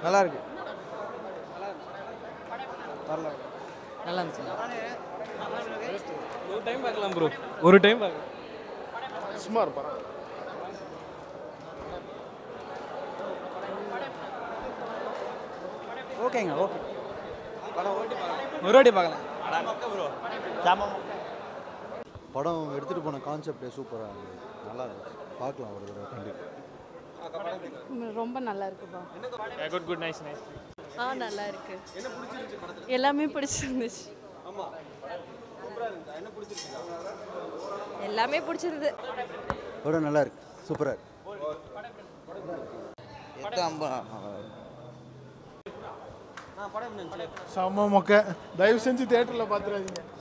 நல்லா இருக்கு நல்லா இருந்துச்சு ஒரு டைம் பார்க்கலாம் ப்ரோ ஒரு டைம் பார்க்கலாம் சுமார் பரவாயில்ல ஓகேங்க ஓகே ஒரு வாட்டி பார்க்கலாம் படம் எடுத்துகிட்டு போன கான்செப்டே சூப்பராக இருந்தது நல்லா இருந்துச்சு பார்க்கலாம் ஒரு தடவை கண்டிப்பாக ரொம்ப நல்லா இருக்குப்பா குட் குட் நைஸ் நைஸ் ஆ நல்லா இருக்கு எல்லாமே பிடிச்சிருந்துச்சு எல்லாமே பிடிச்சிருந்தது படம் நல்லா இருக்கு சூப்பராக இருக்கு செம்ம மொக்க தயவு செஞ்சு தேட்டரில் பார்த்துடாதீங்க